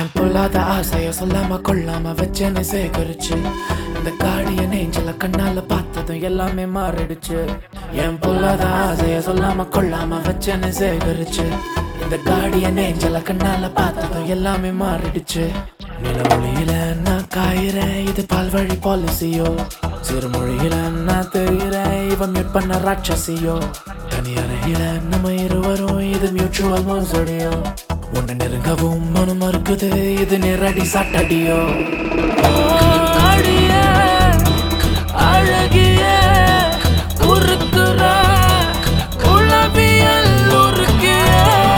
என் பொல்லாத ஆசைய சொல்லாம கொள்ளாம வச்சேன்னு சேகரிச்சு இந்த காடியன் ஏஞ்சல கண்ணால பார்த்ததும் எல்லாமே மாறிடுச்சு என் பொல்லாத ஆசைய சொல்லாம கொள்ளாம வச்சேன்னு சேகரிச்சு இந்த காடியன் ஏஞ்சல கண்ணால பார்த்ததும் எல்லாமே மாறிடுச்சு நிலவொளியில நான் காயிறேன் இது பால்வழி பாலிசியோ சிறுமொழியில நான் தெரிகிறேன் இவன் மிட் பண்ண ராட்சசியோ தனி அறையில நம்ம இருவரும் இது மியூச்சுவல் மோசடியோ உன்னை நெருங்கவும் மனம் மறுக்குது இது நேரடி சாட்டடியோ அடியே, அழகியே, உருக்குற உளவியல் உருக்கியே.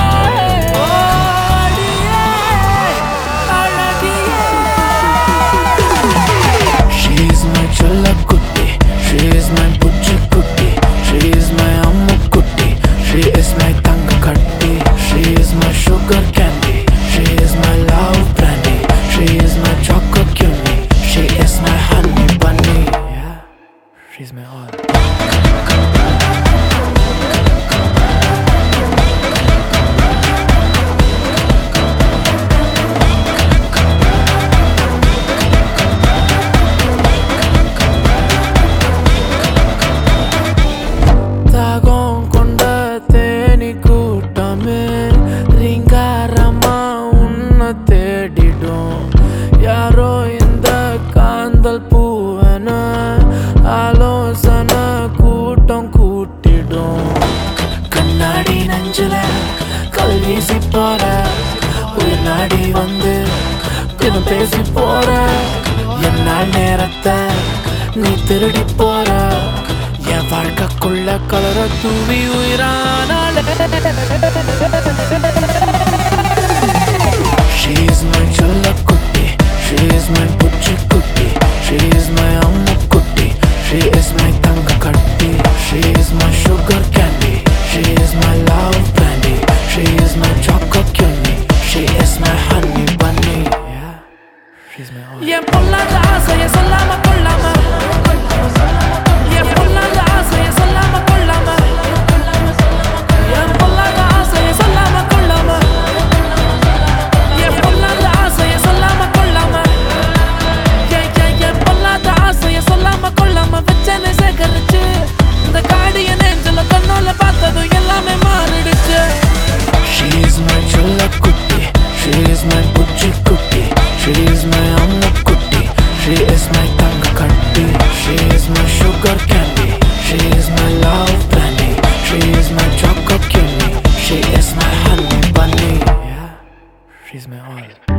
அடியே, அழகியே. She is my செல்லக்குட்டி She is my புச்சிக்குட்டி She is my அம்முக்குட்டி She is my தங்க கட்டி She is my sugar candy She is my love brandy She is my chocolate cutie She is my honey bunny Yeah, she's my all தாகம் கொண்ட தேனி கூட்டமே ரீங்காரமா உன்னை தேடிடும் யாரோ இந்த காந்தல் பூவன ஆலோசனை கூட்டம் கூட்டிடும் கண்ணாடி நெஞ்சில கல் வீசி போற ஒரு நாடி வந்து தினம் பேசி போற என்னால் நேரத்தை நீ திருடி போற என் வாழ்க்கைக்குள்ள கலர தூவி உயிரானால She is my செல்லக்குட்டி She is my புச்சிக்குட்டி She is my அம்முக்குட்டி She is my தங்க கட்டி She is my sugar candy She is my love brandy She is my chocolate cutie She is my honey bunny Yeah, she's my all என் பொல்லாத ஆசைய சொல்லாம கொள்ளாம என் பொல்லாத ஆசைய சொல்லாம கொள்ளாம என் பொல்லாத ஆசைய சொல்லாம கொள்ளாம என் பொல்லாத ஆசைய சொல்லாம கொள்ளாம என் என் என் பொல்லாத ஆசைய சொல்லாம கொள்ளாம வச்சனை சேகரிச்சு இந்த காடு என் நெஞ்சில கண்ணோல பார்த்ததும் எல்லாமே மாறிடுச்சு She is my செல்லக்குட்டி She is my புச்சிக்குட்டி She is my அம்முக்குட்டி She is my தங்க கட்டி She is my sugar candy She is my love brandy She is my chocolate cutie She is my honey bunny Yeah, she's my all